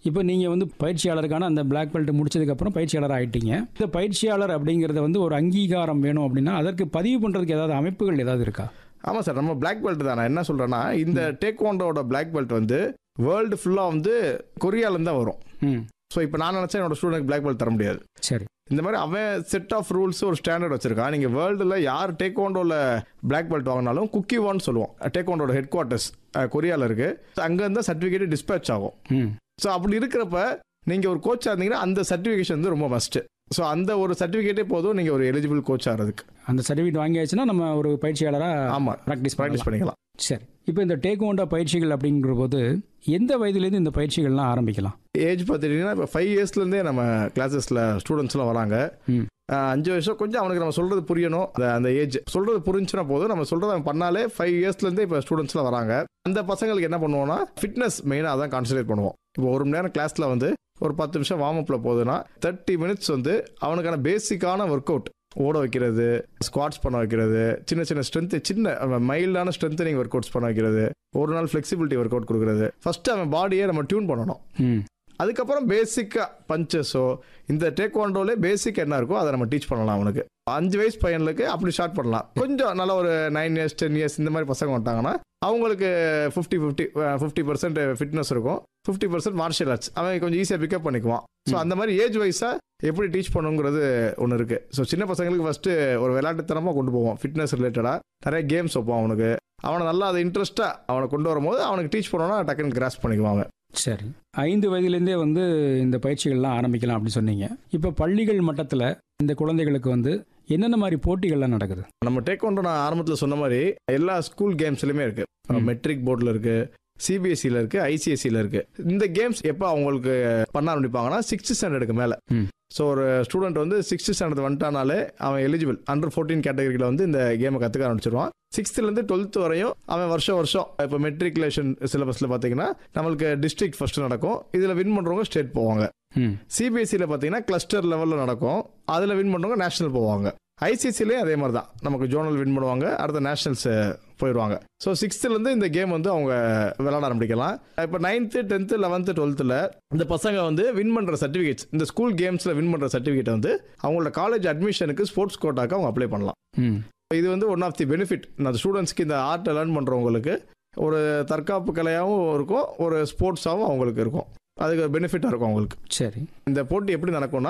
இப்போ நீங்கள் வந்து பயிற்சியாளருக்கான அந்த பிளாக் பெல்ட் முடிச்சதுக்கப்புறம் பயிற்சியாளர் ஆயிட்டீங்க இந்த பயிற்சியாளர் அப்படிங்கிறத வந்து ஒரு அங்கீகாரம் வேணும் அப்படின்னா அதற்கு பதிவு பண்ணுறதுக்கு ஏதாவது அமைப்புகள் ஏதாவது இருக்கா ஆமாம் சார் நம்ம பிளாக் பெல்ட் தான் நான் என்ன சொல்கிறேன்னா இந்த டேக்வாண்டோட பிளாக் பெல்ட் வந்து வேர்ல்டு ஃபுல்லாக வந்து கொரியாலேருந்து தான் வரும் ம் ஸோ இப்போ நான் நினச்சேன் என்னோட ஸ்டூடெண்ட் பிளாக் பெல்ட் தர முடியாது சரி இந்த மாதிரி அவன் செட் ஆஃப் ரூல்ஸ் ஒரு ஸ்டாண்டர்ட் வச்சிருக்கான் நீங்கள் வேர்ல்டில் யார் டேக்வாண்டோவில் பிளாக் பெல்ட் வாங்கினாலும் குக்கி ஒன் சொல்லுவோம் டேக்வாண்டோட ஹெட் குவார்ட்டர்ஸ் கொரியாவில் இருக்குது அங்கேருந்து சர்டிஃபிகேட் டிஸ்பேச் ஆகும் ம் ஸோ அப்படி இருக்கிறப்ப நீங்கள் ஒரு கோச்சாக இருந்தீங்கன்னா அந்த சர்டிஃபிகேஷன் வந்து ரொம்ப மஸ்ட்டு ஸோ அந்த ஒரு சர்டிஃபிகேட்டே போதும் நீங்கள் ஒரு எலிஜிபிள் கோச் ஆகிறதுக்கு அந்த சர்டிஃபிகேட் வாங்கியாச்சுன்னா நம்ம ஒரு பயிற்சியாளராக ஆமாம் ப்ராக்டிஸ் ப்ராக்டிஸ் ப்ராக்டிஸ் பண்ணிக்கலாம் சரி இப்போ இந்த டேக் ஓண்டா பயிற்சிகள் அப்படிங்கிற போது எந்த வயதுலேருந்து இந்த பயிற்சிகள்லாம் ஆரம்பிக்கலாம் ஏஜ் பார்த்துட்டிங்கன்னா இப்போ ஃபைவ் இயர்ஸ்லேருந்தே நம்ம கிளாஸஸில் ஸ்டூடெண்ட்ஸ்லாம் வராங்க ம். ஆஹ் அஞ்சு வருஷம் கொஞ்சம் அவனுக்கு நம்ம சொல்கிறது புரியணும் அந்த அந்த ஏஜ் சொல்கிறது புரிஞ்சுனா போதும் நம்ம சொல்கிறத அவன் பண்ணாலே ஃபைவ் இயர்ஸ்லேருந்தே இப்போ ஸ்டூடெண்ட்ஸ்லாம் வராங்க அந்த பசங்களுக்கு என்ன பண்ணுவோம்னா ஃபிட்னஸ் மெயினாக அதான் கான்சன்ட்ரேட் பண்ணுவோம் இப்போ ஒரு மணி நேரம் கிளாஸில் வந்து ஒரு பத்து நிமிஷம் வார்ம் அப்பில் போகுதுன்னா தேர்ட்டி மினிட்ஸ் வந்து அவனுக்கான பேசிக்கான ஒர்க் அவுட் ஓட வைக்கிறது ஸ்குவாட்ஸ் பண்ண வைக்கிறது சின்ன சின்ன ஸ்ட்ரென்த்து சின்ன மைல்டான ஸ்ட்ரென்த்தனிங் ஒர்க் அவுட்ஸ் பண்ண வைக்கிறது ஒரு நாள் ஃப்ளெக்சிபிலிட்டி ஒர்க் அவுட் கொடுக்குறது ஃபர்ஸ்ட் அவன் பாடியை நம்ம டியூன் பண்ணணும் ம் அதுக்கப்புறம் பேசிக்காக பஞ்சஸோ இந்த டேக்வாண்டோலே பேசிக் என்ன இருக்கோ அதை நம்ம டீச் பண்ணலாம் அவனுக்கு அஞ்சு வயசு பையனுக்கு அப்படி ஸ்டார்ட் பண்ணலாம் கொஞ்சம் நல்ல ஒரு நைன் இயர்ஸ் டென் இயர்ஸ் இந்த மாதிரி பசங்க வந்துட்டாங்கன்னா அவங்களுக்கு fifty fifty fifty percent fitness இருக்கும் ஃபிஃப்டி பர்சன்ட் மார்ஷியல் ஆர்ட்ஸ் அவன் கொஞ்சம் ஈஸியாக பிக்கப் பண்ணிக்குவான் ஸோ அந்த மாதிரி ஏஜ் வைஸாக எப்படி டீச் பண்ணுங்கிறது ஒன்று இருக்குது ஸோ சின்ன பசங்களுக்கு ஃபஸ்ட்டு ஒரு விளையாட்டுத்தனமாக கொண்டு போவோம் ஃபிட்னஸ் ரிலேட்டடாக நிறைய கேம்ஸ் வைப்போம் அவனுக்கு அவனை நல்லா அதை இன்ட்ரெஸ்ட்டாக அவனை கொண்டு வரும்போது அவனுக்கு டீச் பண்ணோன்னா டக்குன்னு கிராஸ் பண்ணிக்குவான் அவன் சரி ஐந்து வயதுலேருந்தே வந்து இந்த பயிற்சிகள்லாம் ஆரம்பிக்கலாம் அப்படின்னு சொன்னீங்க இப்போ பள்ளிகள் மட்டத்தில் இந்த குழந்தைகளுக்கு வந்து என்னென்ன மாதிரி போட்டிகள்லாம் நடக்குது நம்ம டேக்வாண்டோ நான் ஆரம்பத்தில் சொன்ன மாதிரி எல்லா ஸ்கூல் கேம்ஸ்லையுமே இருக்கு ம். மெட்ரிக் போர்டில் இருக்கு சிபிஎஸ்சியில் இருக்கு ஐசிஎஸ்சியில் இருக்கு இந்த கேம்ஸ் எப்போ அவங்களுக்கு பண்ண ஆரம்பிப்பாங்கன்னா சிக்ஸ்த் ஸ்டாண்டர்டுக்கு மேலே ம். ஸோ ஒரு ஸ்டூடெண்ட் வந்து சிக்ஸ்த் ஸ்டாண்டர்ட் வந்துட்டானாலே அவன் எலிஜிபிள் அண்டர் ஃபோர்டீன் கேட்டகரியில் வந்து இந்த கேமை கற்றுக்க ஆரம்பிச்சிருவான் சிக்ஸ்த்துலேருந்து டுவெல்த் வரையும் அவன் வருஷம் வருஷம் இப்போ மெட்ரிகுலேஷன் சிலபஸில் பார்த்தீங்கன்னா நம்மளுக்கு டிஸ்ட்ரிக்ட் ஃபர்ஸ்ட் நடக்கும் இதில் வின் பண்ணுறவங்க ஸ்டேட் போவாங்க ம் சிபிஎஸ்சியில் பார்த்தீங்கன்னா கிளஸ்டர் லெவலில் நடக்கும் அதில் வின் பண்ணுறவங்க நேஷனல் போவாங்க ஐசிசிலேயும் அதே மாதிரி தான் நமக்கு ஜோனல் வின் பண்ணுவாங்க அடுத்த நேஷனல்ஸ் போயிடுவாங்க ஸோ சிக்ஸ்த்துலேருந்து இந்த கேம் வந்து அவங்க விளையாட ஆரம்பிக்கலாம் இப்போ நைன்த்து டென்த்து லெவன்த்து டுவெல்த்தில் இந்த பசங்க வந்து வின் பண்ணுற சர்டிஃபிகேட்ஸ் இந்த ஸ்கூல் கேம்ஸில் வின் பண்ணுற சர்டிஃபிகேட் வந்து அவங்களோட காலேஜ் அட்மிஷனுக்கு ஸ்போர்ட்ஸ் கோட்டாக்கு அவங்க அப்ளை பண்ணலாம் ம் இது வந்து ஒன் ஆஃப் தி பெனிஃபிட் அந்த ஸ்டூடெண்ட்ஸ்க்கு இந்த ஆர்ட்டை லேர்ன் பண்ணுறவங்களுக்கு ஒரு தற்காப்பு கலையாகவும் இருக்கும் ஒரு ஸ்போர்ட்ஸாகவும் அவங்களுக்கு இருக்கும் அதுக்கு பெனிஃபிட்டாக இருக்கும் அவங்களுக்கு சரி இந்த போட்டி எப்படி நடக்கும்னா